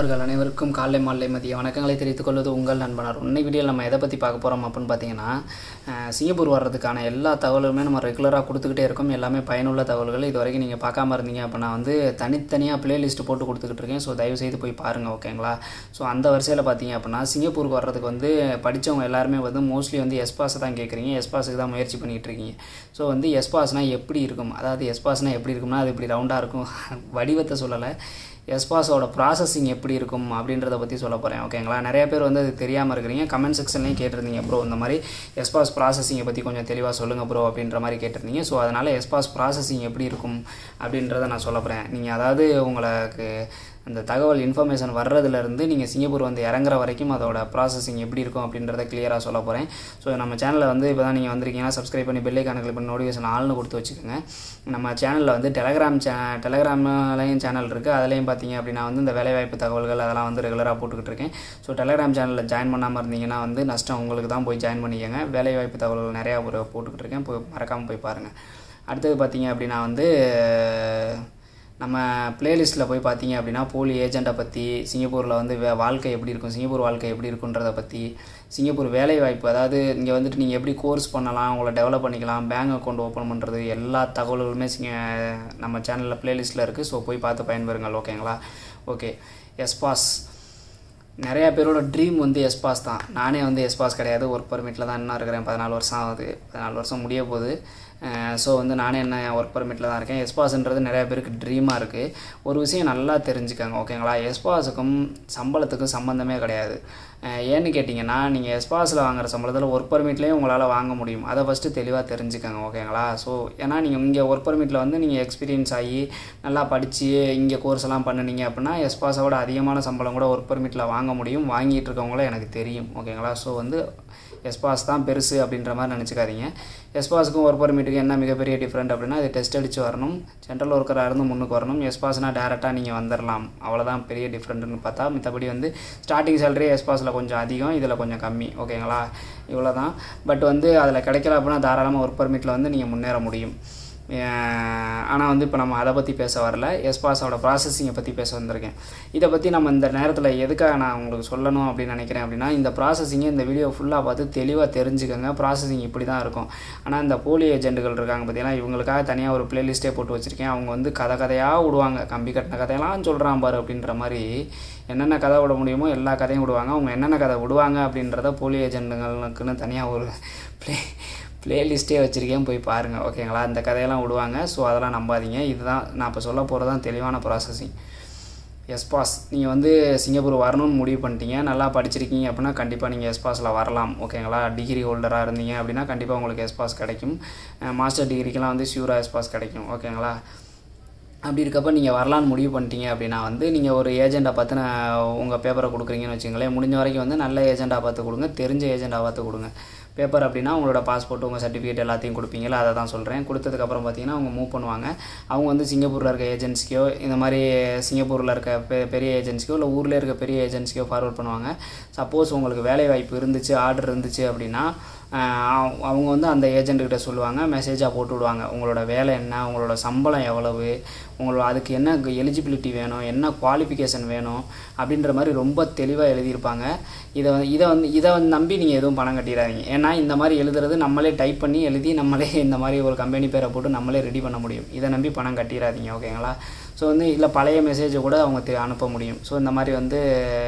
நண்பர்கள் அனைவருக்கும் காலை மாலை மதிய வணக்கங்களை தெரிவித்துக் கொள்வது உங்கள் நண்பனர் இன்னைக்கு வீடியோவில் நம்ம எதை பற்றி பார்க்க போகிறோம் அப்படின்னு பார்த்தீங்கன்னா அஹ், சிங்கப்பூர் வர்றதுக்கான எல்லா தகவலுமே நம்ம ரெகுலராக கொடுத்துக்கிட்டே இருக்கோம் எல்லாமே பயனுள்ள தகவல்கள் இது வரைக்கும் நீங்கள் பார்க்காம இருந்தீங்க அப்படின்னா வந்து தனித்தனியாக பிளேலிஸ்ட் போட்டு கொடுத்துக்கிட்டு இருக்கேன் ஸோ தயவு செய்து போய் பாருங்கள் ஓகேங்களா ஸோ அந்த வரிசையில் பார்த்தீங்க அப்படின்னா சிங்கப்பூருக்கு வர்றதுக்கு வந்து படித்தவங்க எல்லாருமே வந்து மோஸ்ட்லி வந்து எஸ் பாஸ் தான் கேட்குறீங்க எஸ் பாஸுக்கு தான் முயற்சி பண்ணிகிட்டு இருக்கீங்க ஸோ வந்து எஸ் பாஸ்னால் எப்படி இருக்கும் அதாவது எஸ் பாஸ்னால் எப்படி இருக்கும்னா அது இப்படி ரவுண்டாக இருக்கும் வடிவத்தை சொல்லலை எஸ்பாஸோட ப்ராசஸிங் எப்படி இருக்கும் அப்படின்றத பற்றி சொல்ல போகிறேன் ஓகேங்களா நிறைய பேர் வந்து அது தெரியாமல் இருக்கிறீங்க கமெண்ட் செக்ஷன்லேயும் கேட்டிருந்தீங்க ப்ரோ இந்த மாதிரி எஸ்பாஸ் ப்ராசஸிங்கை பற்றி கொஞ்சம் தெளிவாக சொல்லுங்கள் ப்ரோ அப்படின்ற மாதிரி கேட்டிருந்தீங்க ஸோ அதனால் எஸ்பாஸ் ப்ராசஸிங் எப்படி இருக்கும் அப்படின்றத நான் சொல்ல போகிறேன் நீங்கள் அதாவது உங்களுக்கு அந்த தகவல் இன்ஃபர்மேஷன் வர்றதுலேருந்து நீங்கள் சிங்கப்பூர் வந்து இறங்குற வரைக்கும் அதோட ப்ராசஸிங் எப்படி இருக்கும் அப்படின்றத கிளியராக சொல்ல போகிறேன் ஸோ நம்ம சேனலில் வந்து இப்போ தான் நீங்கள் வந்திருக்கீங்கன்னா சப்ஸ்கிரைப் பண்ணி பெல்லை கணக்கில் பண்ணி நோட்டிஃபிகேஷன் ஆள்னு கொடுத்து வச்சுக்கோங்க நம்ம சேனலில் வந்து டெலகிராம் சே டெலகிராம்லையும் சேனல் இருக்குது அதுலேயும் பார்த்தீங்க அப்படின்னா வந்து இந்த வேலைவாய்ப்பு தகவல்கள் அதெல்லாம் வந்து ரெகுலராக போட்டுக்கிட்டு இருக்கேன் ஸோ டெலகிராம் சேனலில் ஜாயின் பண்ணாமல் இருந்தீங்கன்னா வந்து நஷ்டம் உங்களுக்கு தான் போய் ஜாயின் பண்ணிக்கோங்க வேலைவாய்ப்பு தகவல்கள் நிறையா ஒரு போட்டுக்கிட்டு இருக்கேன் போய் மறக்காமல் போய் பாருங்கள் அடுத்தது பார்த்தீங்க அப்படின்னா வந்து நம்ம பிளேலிஸ்ட்டில் போய் பார்த்தீங்க அப்படின்னா போலி ஏஜெண்ட்டை பற்றி சிங்கப்பூரில் வந்து வே வாழ்க்கை எப்படி இருக்கும் சிங்கப்பூர் வாழ்க்கை எப்படி இருக்குன்றதை பற்றி சிங்கப்பூர் வேலை வாய்ப்பு அதாவது இங்கே வந்துட்டு நீங்கள் எப்படி கோர்ஸ் பண்ணலாம் உங்களை டெவலப் பண்ணிக்கலாம் பேங்க் அக்கௌண்ட் ஓப்பன் பண்ணுறது எல்லா தகவல்களுமே சிங்க நம்ம சேனலில் பிளேலிஸ்ட்டில் இருக்குது ஸோ போய் பார்த்து பயன்பெறுங்கள் ஓகேங்களா ஓகே எஸ்பாஸ் நிறைய பேரோட ட்ரீம் வந்து எஸ்பாஸ் தான் நானே வந்து எஸ்பாஸ் கிடையாது ஒர்க் பர்மிட்டில் தான் இன்னும் இருக்கிறேன் பதினாலு வருஷம் ஆகுது பதினாலு வருஷம் முடிய போகுது ஸோ வந்து நானே என்ன ஒர்க் பர்மிட்டில் தான் இருக்கேன் எஸ்பாஸ்ன்றது நிறைய பேருக்கு ட்ரீமாக இருக்குது ஒரு விஷயம் நல்லா தெரிஞ்சுக்கோங்க ஓகேங்களா எஸ்பாஸுக்கும் சம்பளத்துக்கும் சம்மந்தமே கிடையாது அஹ் ஏன்னு கேட்டிங்கன்னா நீங்கள் எஸ்பாஸில் வாங்குற சம்பளத்தில் ஒர்க் பர்மிட்லேயும் உங்களால் வாங்க முடியும் அதை ஃபஸ்ட்டு தெளிவாக தெரிஞ்சுக்கோங்க ஓகேங்களா ஸோ ஏன்னா நீங்கள் இங்கே ஒர்க் பர்மிட்டில் வந்து நீங்கள் எக்ஸ்பீரியன்ஸ் ஆகி நல்லா படித்து இங்கே கோர்ஸ் எல்லாம் பண்ணுனீங்க அப்படின்னா எஸ்பாஸோட அதிகமான சம்பளம் கூட ஒர்க் பர்மிட்டில் வாங்க முடியும் வாங்கிட்டு இருக்கவங்கள எனக்கு தெரியும் ஓகேங்களா ஸோ வந்து எஸ்பாஸ் தான் பெருசு அப்படின்ற மாதிரி நினச்சிக்காதீங்க எஸ்பாஸுக்கும் ஒர்க் பர்மிட்டுக்கும் என்ன மிகப்பெரிய டிஃப்ரெண்ட் அப்படின்னா அது டெஸ்ட் அடித்து வரணும் சென்ட்ரல் ஒர்க்கராக இருந்து முன்னுக்கு வரணும் எஸ்பாஸ்னால் டேரெக்டாக நீங்கள் வந்துடலாம் அவ்வளோதான் பெரிய டிஃப்ரெண்ட்டுன்னு பார்த்தா மற்றபடி வந்து ஸ்டார்டிங் சேலரி எஸ்பாஸில் கொஞ்சம் அதிகம் இதில் கொஞ்சம் கம்மி ஓகேங்களா இவ்வளோ தான் பட் வந்து அதில் கிடைக்கல அப்படின்னா தாராளமாக ஒர்க் பர்மிட்டில் வந்து நீங்கள் முன்னேற முடியும் ஆனால் வந்து இப்போ நம்ம அதை பற்றி பேச வரல எஸ்பாஸோட ப்ராசஸிங்கை பற்றி பேச வந்திருக்கேன் இதை பற்றி நம்ம இந்த நேரத்தில் எதுக்காக நான் உங்களுக்கு சொல்லணும் அப்படின்னு நினைக்கிறேன் அப்படின்னா இந்த ப்ராசஸிங்கை இந்த வீடியோ ஃபுல்லாக பார்த்து தெளிவாக தெரிஞ்சுக்கோங்க ப்ராசஸிங் இப்படி தான் இருக்கும் ஆனால் இந்த போலி ஏஜென்ட்டுகள் இருக்காங்க பார்த்தீங்கன்னா இவங்களுக்காக தனியாக ஒரு பிளேலிஸ்ட்டே போட்டு வச்சுருக்கேன் அவங்க வந்து கதை கதையாக விடுவாங்க கம்பி கட்டின கதையெல்லாம் சொல்கிறான் பாரு அப்படின்ற மாதிரி என்னென்ன கதை விட முடியுமோ எல்லா கதையும் விடுவாங்க அவங்க என்னென்ன கதை விடுவாங்க அப்படின்றத போலி ஏஜென்ட்டுங்களுக்குன்னு தனியாக ஒரு ப்ளே பிளேலிஸ்ட்டே வச்சுருக்கேன் போய் பாருங்கள் ஓகேங்களா இந்த கதையெல்லாம் விடுவாங்க ஸோ அதெல்லாம் நம்பாதீங்க இதுதான் நான் இப்போ சொல்ல போகிறது தான் தெளிவான ப்ராசஸிங் எஸ்பாஸ் நீங்கள் வந்து சிங்கப்பூர் வரணும்னு முடிவு பண்ணிட்டீங்க நல்லா படிச்சிருக்கீங்க அப்படின்னா கண்டிப்பாக நீங்கள் எஸ்பாஸில் வரலாம் ஓகேங்களா டிகிரி ஹோல்டராக இருந்தீங்க அப்படின்னா கண்டிப்பாக உங்களுக்கு எஸ்பாஸ் கிடைக்கும் மாஸ்டர் டிகிரிக்கெலாம் வந்து ஷியூராக எஸ்பாஸ் கிடைக்கும் ஓகேங்களா அப்படி இருக்கப்ப நீங்கள் வரலான்னு முடிவு பண்ணிட்டீங்க அப்படின்னா வந்து நீங்கள் ஒரு ஏஜெண்ட்டை பார்த்து நான் உங்கள் பேப்பரை கொடுக்குறீங்கன்னு வச்சுங்களேன் முடிஞ்ச வரைக்கும் வந்து நல்ல ஏஜெண்ட்டாக பார்த்து கொடுங்க தெரிஞ்ச ஏஜெண்ட்டாக பார்த்து கொடுங்க பேப்பர் அப்படின்னா உங்களோட பாஸ்போர்ட் உங்கள் சர்டிஃபிகேட் எல்லாத்தையும் கொடுப்பீங்களா அதை தான் சொல்கிறேன் கொடுத்ததுக்கப்புறம் பார்த்தீங்கன்னா அவங்க மூவ் பண்ணுவாங்க அவங்க வந்து சிங்கப்பூரில் இருக்க ஏஜென்சிக்கோ இந்த மாதிரி சிங்கப்பூரில் இருக்க பெ பெரிய ஏஜென்சிக்கோ இல்லை ஊரில் இருக்க பெரிய ஏஜென்சிக்கோ ஃபார்வர்ட் பண்ணுவாங்க சப்போஸ் உங்களுக்கு வேலை வாய்ப்பு இருந்துச்சு ஆர்டர் இருந்துச்சு அப்படின்னா ஆஹ் அவங்க வந்து அந்த ஏஜென்ட்டுக்கிட்ட சொல்லுவாங்க மெசேஜாக போட்டு விடுவாங்க உங்களோட வேலை என்ன உங்களோட சம்பளம் எவ்வளவு உங்களோட அதுக்கு என்ன எலிஜிபிலிட்டி வேணும் என்ன குவாலிஃபிகேஷன் வேணும் அப்படின்ற மாதிரி ரொம்ப தெளிவாக எழுதியிருப்பாங்க இதை வந்து இதை வந்து இதை வந்து நம்பி நீங்கள் எதுவும் பணம் கட்டிடாதீங்க ஏன்னா இந்த மாதிரி எழுதுறது நம்மளே டைப் பண்ணி எழுதி நம்மளே இந்த மாதிரி ஒரு கம்பெனி பேரை போட்டு நம்மளே ரெடி பண்ண முடியும் இதை நம்பி பணம் கட்டிடாதீங்க ஓகேங்களா ஸோ வந்து இல்லை பழைய மெசேஜை கூட அவங்க தெ- அனுப்ப முடியும் ஸோ இந்த மாதிரி வந்து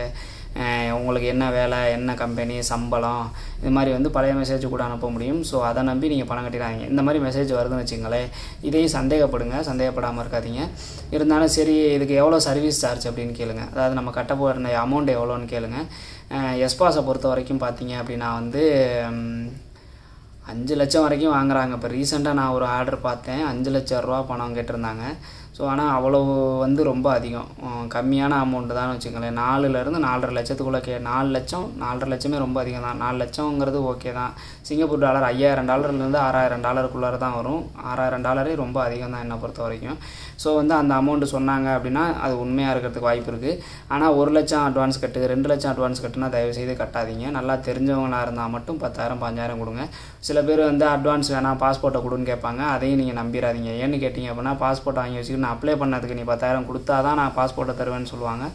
அஹ் உங்களுக்கு என்ன வேலை என்ன கம்பெனி சம்பளம் இது மாதிரி வந்து பழைய மெசேஜ் கூட அனுப்ப முடியும் ஸோ அதை நம்பி நீங்கள் பணம் கட்டிடாதீங்க இந்த மாதிரி மெசேஜ் வருதுன்னு வச்சுங்களேன் இதையும் சந்தேகப்படுங்க சந்தேகப்படாமல் இருக்காதீங்க இருந்தாலும் சரி இதுக்கு எவ்வளோ சர்வீஸ் சார்ஜ் அப்படின்னு கேளுங்க அதாவது நம்ம கட்ட போகிற அமௌண்ட் எவ்வளோன்னு கேளுங்க எஸ்பாஸை பொறுத்த வரைக்கும் பார்த்தீங்க அப்படின்னா வந்து ம், அஞ்சு லட்சம் வரைக்கும் வாங்குறாங்க இப்போ ரீசெண்டாக நான் ஒரு ஆர்டர் பார்த்தேன் அஞ்சு லட்சம் ரூபா பணம் கேட்டிருந்தாங்க ஸோ ஆனால் அவ்வளோ வந்து ரொம்ப அதிகம் உம், கம்மியான அமௌண்ட்டு தான் வச்சுக்கோங்களேன் நாலுலேருந்து நாலரை லட்சத்துக்குள்ளே கே நாலு லட்சம் நாலரை லட்சமே ரொம்ப அதிகம் தான் நாலு லட்சங்கிறது ஓகே தான் சிங்கப்பூர் டாலர் ஐயாயிரம் டாலர்லேருந்து ஆறாயிரம் டாலருக்குள்ளார தான் வரும் ஆறாயிரம் டாலரே ரொம்ப அதிகம் தான் என்னை பொறுத்த வரைக்கும் ஸோ வந்து அந்த அமௌண்ட்டு சொன்னாங்க அப்படின்னா அது உண்மையாக இருக்கிறதுக்கு வாய்ப்பு இருக்குது ஆனால் ஒரு லட்சம் அட்வான்ஸ் கட்டு ரெண்டு லட்சம் அட்வான்ஸ் கட்டுனா தயவு செய்து கட்டாதீங்க நல்லா தெரிஞ்சவங்களா இருந்தால் மட்டும் பத்தாயிரம் பாஞ்சாயிரம் கொடுங்க சில பேர் வந்து அட்வான்ஸ் வேணாம் பாஸ்போர்ட்டை கொடுன்னு கேட்பாங்க அதையும் நீங்கள் நம்பிடாதீங்க ஏன்னு கேட்டிங்க அப்படின்னா பாஸ்போர்ட் வாங்கி வச்சுக்கிட்டு நான் அப்ளை பண்ணதுக்கு நீ பத்தாயிரம் கொடுத்தா தான் நான் பாஸ்போர்ட்டை தருவேன்னு சொல்லுவாங்க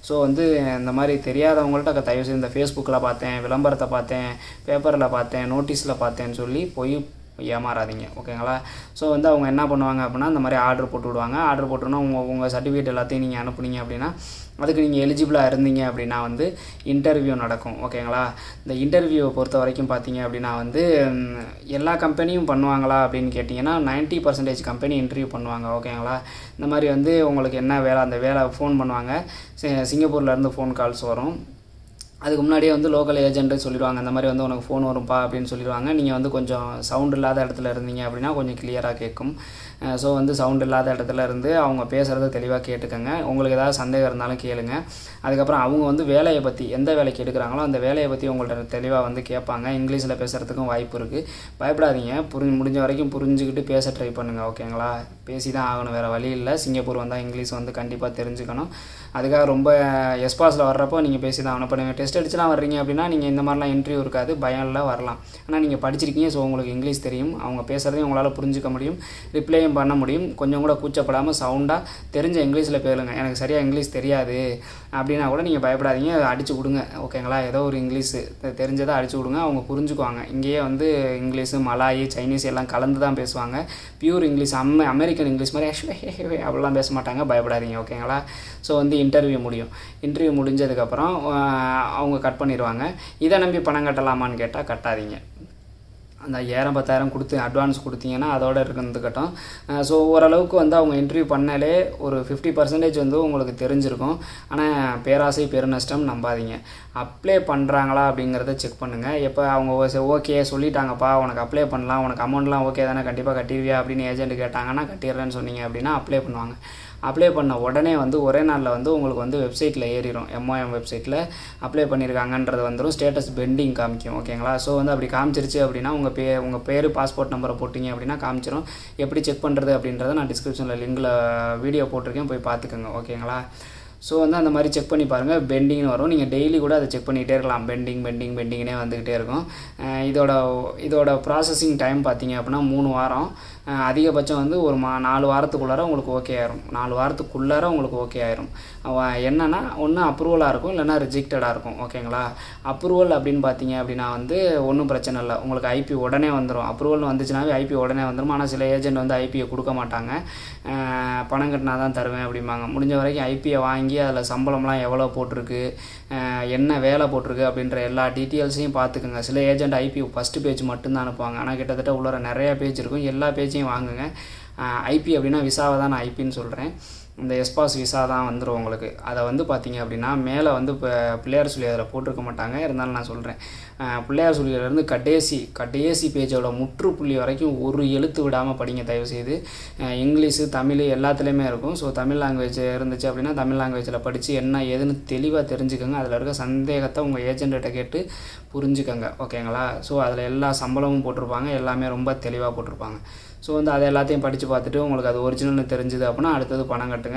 ஸோ வந்து இந்த மாதிரி தெரியாதவங்கள்ட்ட தயவு செய்து இந்த ஃபேஸ்புக்கில் பார்த்தேன் விளம்பரத்தை பார்த்தேன் பேப்பரில் பார்த்தேன் நோட்டீஸில் பார்த்தேன்னு சொல்லி போய் ஏமாறாதீங்க ஓகேங்களா ஸோ வந்து அவங்க என்ன பண்ணுவாங்க அப்படின்னா இந்த மாதிரி ஆர்டர் போட்டு விடுவாங்க ஆர்டர் போட்டோன்னா உங்கள் உங்கள் சர்டிஃபிகேட் எல்லாத்தையும் நீங்கள் அனுப்புனீங்க அப்படின்னா அதுக்கு நீங்கள் எலிஜிபிளாக இருந்தீங்க அப்படின்னா வந்து இன்டர்வியூ நடக்கும் ஓகேங்களா இந்த இன்டர்வியூவை பொறுத்த வரைக்கும் பார்த்தீங்க அப்படின்னா வந்து ம், எல்லா கம்பெனியும் பண்ணுவாங்களா அப்படின்னு கேட்டிங்கன்னா 90% பர்சன்டேஜ் கம்பெனி இன்டர்வியூ பண்ணுவாங்க ஓகேங்களா இந்த மாதிரி வந்து உங்களுக்கு என்ன வேலை அந்த வேலை ஃபோன் பண்ணுவாங்க சி- சிங்கப்பூர்லேருந்து ஃபோன் கால்ஸ் வரும் அதுக்கு முன்னாடியே வந்து லோக்கல் ஏஜென்ட்டு சொல்லிடுவாங்க இந்த மாதிரி வந்து உனக்கு ஃபோன் வரும்பா அப்படின்னு சொல்லிடுவாங்க நீங்கள் வந்து கொஞ்சம் சவுண்ட் இல்லாத இடத்துல இருந்தீங்க அப்படின்னா கொஞ்சம் கிளியராக கேட்கும் ஸோ வந்து சவுண்ட் இல்லாத இடத்துல இருந்து அவங்க பேசுகிறத தெளிவாக கேட்டுக்கோங்க உங்களுக்கு ஏதாவது சந்தேகம் இருந்தாலும் கேளுங்க அதுக்கப்புறம் அவங்க வந்து வேலையை பற்றி எந்த வேலைக்கு எடுக்கிறாங்களோ அந்த வேலையை பற்றி உங்கள்ட்ட தெளிவாக வந்து கேட்பாங்க இங்கிலீஷில் பேசுகிறதுக்கும் வாய்ப்பு இருக்குது பயப்படாதீங்க புரி முடிஞ்ச வரைக்கும் புரிஞ்சுக்கிட்டு பேச ட்ரை பண்ணுங்கள் ஓகேங்களா பேசி தான் ஆகணும் வேறு வழி இல்லை சிங்கப்பூர் வந்தால் இங்கிலீஷ் வந்து கண்டிப்பாக தெரிஞ்சுக்கணும் அதுக்காக ரொம்ப எஸ்பாஸில் வர்றப்போ நீங்கள் பேசி தான் ஆகணும் இப்போ நீங்கள் டெஸ்ட் அடிச்சுலாம் வர்றீங்க அப்படின்னா நீங்கள் இந்த மாதிரிலாம் இன்டர்வியூ இருக்காது பயம் இல்லை வரலாம் ஆனால் நீங்கள் படிச்சிருக்கீங்க ஸோ உங்களுக்கு இங்கிலீஷ் தெரியும் அவங்க பேசுகிறதையும் உங்களால் புரிஞ்சுக்க முடியும் ரிப்ளையும் பண்ண முடியும் கொஞ்சம் கூட கூச்சப்படாமல் சவுண்டாக தெரிஞ்ச இங்கிலீஷில் பேருங்க எனக்கு சரியாக இங்கிலீஷ் தெரியாது அப்படின்னா கூட நீங்கள் பயப்படாதீங்க அடிச்சு கொடுங்க ஓகேங்களா ஏதோ ஒரு இங்கிலீஷ் தெ- தெரிஞ்சதை அடிச்சு கொடுங்க அவங்க புரிஞ்சுக்குவாங்க இங்கேயே வந்து இங்கிலீஷு மலாயி சைனீஸ் எல்லாம் கலந்து தான் பேசுவாங்க பியூர் இங்கிலீஷ் அம்ம அமெரிக்கன் இங்கிலீஷ் மாதிரி ஆக்சுவலி அப்படிலாம் பேச மாட்டாங்க பயப்படாதீங்க ஓகேங்களா ஸோ வந்து இன்டர்வியூ முடியும் இன்டர்வியூ முடிஞ்சதுக்கப்புறம் ஆஹ், அவங்க கட் பண்ணிடுவாங்க இதை நம்பி பணம் கட்டலாமான்னு கேட்டால் கட்டாதீங்க அந்த ஐயாயிரம் பத்தாயிரம் கொடுத்து அட்வான்ஸ் கொடுத்தீங்கன்னா அதோட இருந்துக்கட்டும் ஸோ ஓரளவுக்கு வந்து அவங்க இன்டர்வியூ பண்ணாலே ஒரு ஃபிஃப்டி பர்சன்டேஜ் வந்து உங்களுக்கு தெரிஞ்சிருக்கும் ஆனால் பேராசை பெருநஷ்டம் நம்பாதீங்க அப்ளை பண்ணுறாங்களா அப்படிங்கிறத செக் பண்ணுங்கள் எப்போ அவங்க ஓகே சொல்லிட்டாங்கப்பா உனக்கு அப்ளை பண்ணலாம் உனக்கு அமௌண்ட்லாம் ஓகே தானே கண்டிப்பாக கட்டிடுவியா அப்படின்னு ஏஜென்ட் கேட்டாங்கன்னா கட்டிடுறேன்னு சொன்னீங்க அப்படின்னா அப்ளை பண்ணுவாங்க அப்ளை பண்ண உடனே வந்து ஒரே நாளில் வந்து உங்களுக்கு வந்து வெப்சைட்டில் ஏறிடும் எம்ஓஎம் வெப்சைட்டில் அப்ளை பண்ணியிருக்காங்கன்றது வந்துடும் ஸ்டேட்டஸ் பெண்டிங் காமிக்கும் ஓகேங்களா ஸோ வந்து அப்படி காமிச்சிருச்சு அப்படின்னா உங்கள் பே உங்கள் பேர் பாஸ்போர்ட் நம்பரை போட்டிங்க அப்படின்னா காமிச்சிரும் எப்படி செக் பண்ணுறது அப்படின்றத நான் டிஸ்கிரிப்ஷனில் லிங்கில் வீடியோ போட்டிருக்கேன் போய் பார்த்துக்கோங்க ஓகேங்களா ஸோ வந்து அந்த மாதிரி செக் பண்ணி பாருங்கள் பெண்டிங்னு வரும் நீங்கள் டெய்லி கூட அதை செக் பண்ணிகிட்டே இருக்கலாம் பெண்டிங் பெண்டிங் பெண்டிங்னே வந்துக்கிட்டே இருக்கும் அஹ் இதோட இதோட ப்ராசஸிங் டைம் பார்த்தீங்க அப்படின்னா மூணு வாரம் அஹ் அதிகபட்சம் வந்து ஒரு மா நாலு வாரத்துக்குள்ளார உங்களுக்கு ஓகே ஆயிரும் நாலு வாரத்துக்குள்ளார உங்களுக்கு ஓகே ஆயிரும் அவ- என்னன்னா ஒன்று அப்ரூவலாக இருக்கும் இல்லைன்னா ரிஜெக்டடாக இருக்கும் ஓகேங்களா அப்ரூவல் அப்படின்னு பார்த்தீங்க அப்படின்னா வந்து ஒன்றும் பிரச்சனை இல்லை உங்களுக்கு ஐபி உடனே வந்துடும் அப்ரூவல் வந்துச்சுனாவே ஐபி உடனே வந்துடும் ஆனால் சில ஏஜென்ட் வந்து ஐபியை கொடுக்க மாட்டாங்க அஹ் பணம் கட்டினா தான் தருவேன் அப்படிம்பாங்க முடிஞ்ச வரைக்கும் ஐபியை வாங்கி அதில் சம்பளம்லாம் எவ்வளோ போட்டிருக்கு அஹ் என்ன வேலை போட்டிருக்கு அப்படின்ற எல்லா டீட்டெயில்ஸையும் பார்த்துக்குங்க சில ஏஜென்ட் ஐபி ஃபஸ்ட்டு பேஜ் மட்டும்தான் அனுப்புவாங்க ஆனால் கிட்டத்தட்ட உள்ளார நிறைய பேஜ் இருக்கும் எல்லா பேஜையும் வாங்குங்க ஐபி அப்படின்னா விசாவை தான் நான் ஐபின்னு சொல்கிறேன் இந்த எஸ்பாஸ் விசா தான் வந்துடும் உங்களுக்கு அதை வந்து பார்த்தீங்க அப்படின்னா மேலே வந்து இப்போ பிள்ளையார் சொல்லி அதில் போட்டிருக்க மாட்டாங்க இருந்தாலும் நான் சொல்கிறேன் பிள்ளையார் சொல்லியிலேருந்து கடைசி கடைசி பேஜோட முற்றுப்புள்ளி வரைக்கும் ஒரு எழுத்து விடாமல் படிங்க தயவுசெய்து அஹ் இங்கிலீஷு தமிழ் எல்லாத்துலேயுமே இருக்கும் ஸோ தமிழ் லாங்குவேஜ் இருந்துச்சு அப்படின்னா தமிழ் லாங்குவேஜில் படித்து என்ன ஏதுன்னு தெளிவாக தெரிஞ்சுக்கோங்க அதில் இருக்க சந்தேகத்தை உங்கள் ஏஜென்ட்ட கேட்டு புரிஞ்சுக்கோங்க ஓகேங்களா ஸோ அதில் எல்லா சம்பளமும் போட்டிருப்பாங்க எல்லாமே ரொம்ப தெளிவாக போட்டிருப்பாங்க ஸோ வந்து அதை எல்லாத்தையும் படித்து பார்த்துட்டு உங்களுக்கு அது ஒரிஜினல்னு தெரிஞ்சுது அப்படின்னா அடுத்தது பணம் கட்டுங்க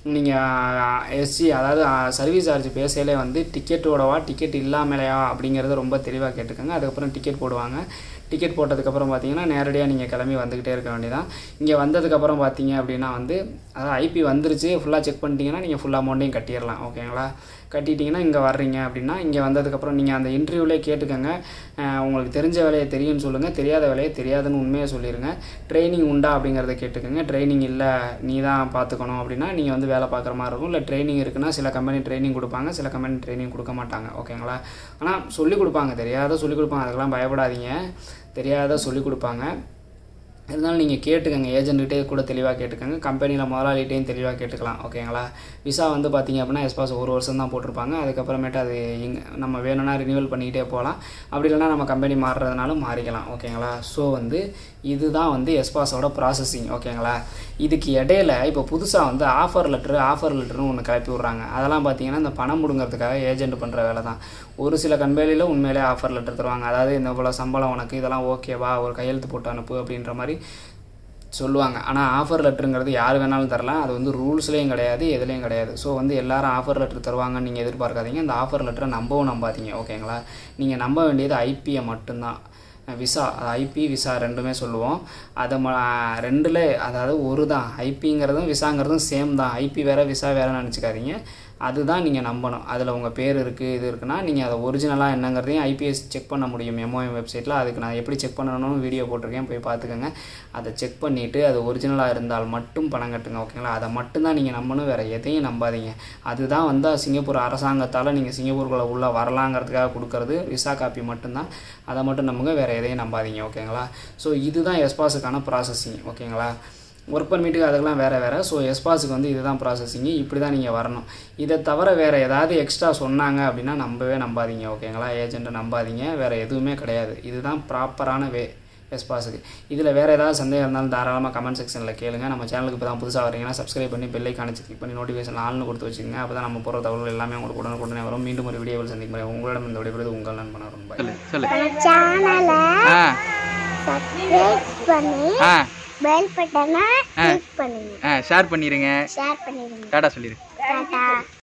நீங்கள் எஸ்சி அதாவது சர்வீஸ் சார்ஜ் பேசையிலே வந்து டிக்கெட்டோடவா டிக்கெட் இல்லாமலையா அப்படிங்கிறத ரொம்ப தெளிவாக கேட்டுக்கோங்க அதுக்கப்புறம் டிக்கெட் போடுவாங்க டிக்கெட் போட்டதுக்கப்புறம் பார்த்தீங்கன்னா நேரடியாக நீங்கள் கிளம்பி வந்துக்கிட்டே இருக்க வேண்டியதான் இங்கே வந்ததுக்கப்புறம் பார்த்தீங்க அப்படின்னா வந்து அதாவது ஐபி வந்துருச்சு ஃபுல்லாக செக் பண்ணிட்டீங்கன்னா நீங்கள் ஃபுல் அமௌண்ட்டையும் கட்டிடலாம் ஓகேங்களா கட்டிட்டீங்கன்னா இங்கே வர்றீங்க அப்படின்னா இங்கே வந்ததுக்கப்புறம் நீங்கள் அந்த இன்டர்வியூலே கேட்டுக்கோங்க அஹ் உங்களுக்கு தெரிஞ்ச வேலையை தெரியும்னு சொல்லுங்கள் தெரியாத வேலையை தெரியாதுன்னு உண்மையை சொல்லிடுங்க ட்ரைனிங் உண்டா அப்படிங்கிறத கேட்டுக்கோங்க ட்ரைனிங் இல்லை நீ தான் பார்த்துக்கணும் அப்படின்னா நீங்கள் வந்து வேலை பார்க்குற மாதிரி இருக்கும் இல்லை ட்ரைனிங் இருக்குன்னா சில கம்பெனி ட்ரைனிங் கொடுப்பாங்க சில கம்பெனி ட்ரைனிங் கொடுக்க மாட்டாங்க ஓகேங்களா ஆனால் சொல்லிக் கொடுப்பாங்க தெரியாத சொல்லிக் கொடுப்பாங்க அதுக்கெல்லாம் பயப்படாதீங்க தெரியாத சொல்லிக் கொடுப்பாங்க இருந்தாலும் நீங்கள் கேட்டுக்கங்க ஏஜென்ட்கிட்டே கூட தெளிவாக கேட்டுக்கங்க கம்பெனியில் முதலாளிகிட்டையும் தெளிவாக கேட்டுக்கலாம் ஓகேங்களா விசா வந்து பார்த்தீங்க அப்படின்னா எஸ்பாஸ் ஒரு வருஷம் தான் போட்டிருப்பாங்க அதுக்கப்புறமேட்டு அது இங்க நம்ம வேணும்னா ரினியூவல் பண்ணிக்கிட்டே போகலாம் அப்படி இல்லைன்னா நம்ம கம்பெனி மாறுறதுனாலும் மாறிக்கலாம் ஓகேங்களா ஸோ வந்து இதுதான் வந்து எஸ்பாஸோட ப்ராசஸிங் ஓகேங்களா இதுக்கு இடையில இப்போ புதுசாக வந்து ஆஃபர் லெட்ரு ஆஃபர் லெட்டர்னு ஒன்று கிளப்பி விட்றாங்க அதெல்லாம் பார்த்தீங்கன்னா இந்த பணம் முடுங்கிறதுக்காக ஏஜென்ட் பண்ணுற வேலை தான் ஒரு சில கம்பெனியில் உண்மையிலே ஆஃபர் லெட்டர் தருவாங்க அதாவது இந்த போல் சம்பளம் உனக்கு இதெல்லாம் ஓகேவா ஒரு கையெழுத்து போட்டு அனுப்பு அப்படின்ற மாதிரி சொல்லுவாங்க ஆனால் ஆஃபர் லெட்டருங்கிறது யார் வேணாலும் தரலாம் அது வந்து ரூல்ஸ்லேயும் கிடையாது எதுலேயும் கிடையாது ஸோ வந்து எல்லாரும் ஆஃபர் லெட்டர் தருவாங்கன்னு நீங்கள் எதிர்பார்க்காதீங்க அந்த ஆஃபர் லெட்டரை நம்பவும் நம்பாதீங்க ஓகேங்களா நீங்கள் நம்ப வேண்டியது ஐபியை மட்டும்தான் விசா அது ஐபி விசா ரெண்டுமே சொல்லுவோம் அதை ம ரெண்டில் அதாவது ஒரு தான் ஐபிங்கிறதும் விசாங்கிறதும் சேம் தான் ஐபி வேறு விசா வேறு நினச்சிக்காதீங்க அதுதான் நீங்கள் நம்பணும் அதில் உங்கள் பேர் இருக்குது இது இருக்குன்னா நீங்கள் அதை ஒரிஜினலாக என்னங்கிறதையும் ஐபிஎஸ் செக் பண்ண முடியும் எம்ஓஎம் வெப்சைட்டில் அதுக்கு நான் எப்படி செக் பண்ணணும்னு வீடியோ போட்டிருக்கேன் போய் பார்த்துக்கோங்க அதை செக் பண்ணிவிட்டு அது ஒரிஜினலாக இருந்தால் மட்டும் பணம் கட்டுங்க ஓகேங்களா அதை மட்டும்தான் நீங்கள் நம்பணும் வேறு எதையும் நம்பாதீங்க அதுதான் வந்து சிங்கப்பூர் அரசாங்கத்தால் நீங்கள் சிங்கப்பூருக்குள்ளே உள்ளே வரலாங்கிறதுக்காக கொடுக்கறது விசா காப்பி மட்டும்தான் அதை மட்டும் நம்புங்க வேறு எதையும் நம்பாதீங்க ஓகேங்களா ஸோ இதுதான் எஸ்பாஸுக்கான ப்ராசஸிங் ஓகேங்களா ஒர்க் பர்மிட்டுக்கு அதெல்லாம் வேறு வேறு ஸோ எஸ்பாஸுக்கு வந்து இதுதான் ப்ராசஸிங்கு இப்படி தான் நீங்கள் வரணும் இதை தவிர வேறு ஏதாவது எக்ஸ்ட்ரா சொன்னாங்க அப்படின்னா நம்பவே நம்பாதீங்க ஓகேங்களா ஏஜெண்ட்டை நம்பாதீங்க வேறு எதுவுமே கிடையாது இதுதான் ப்ராப்பரான வே எஸ்பாஸுக்கு இதில் வேறு ஏதாவது சந்தேகம் இருந்தாலும் தாராளமாக கமெண்ட் செக்ஷனில் கேளுங்க நம்ம சேனலுக்கு இப்போ தான் புதுசாக வரீங்கன்னா சப்ஸ்கிரைப் பண்ணி பெல்லை காணிச்சு கிளிக் பண்ணி நோட்டிஃபிகேஷன் ஆள்னு கொடுத்து வச்சுக்கோங்க அப்போ தான் நம்ம போகிற தகவல் எல்லாமே உங்களுக்கு உடனுக்குடனே வரும் மீண்டும் ஒரு வீடியோவில் சந்திக்கும் முறை உங்களிடம் இந்த விடைபெறுவது உங்கள் நண்பனாக ரொம்ப சொல்லு சொல்லு சேனலை ஆ சப்ஸ்கிரைப் பண்ணி ஆ பெல் பட்டனை கிளிக் பண்ணுங்க ஆ ஷேர் பண்ணிடுங்க ஷேர் பண்ணிடுங்க டாடா சொல்லிடு டாடா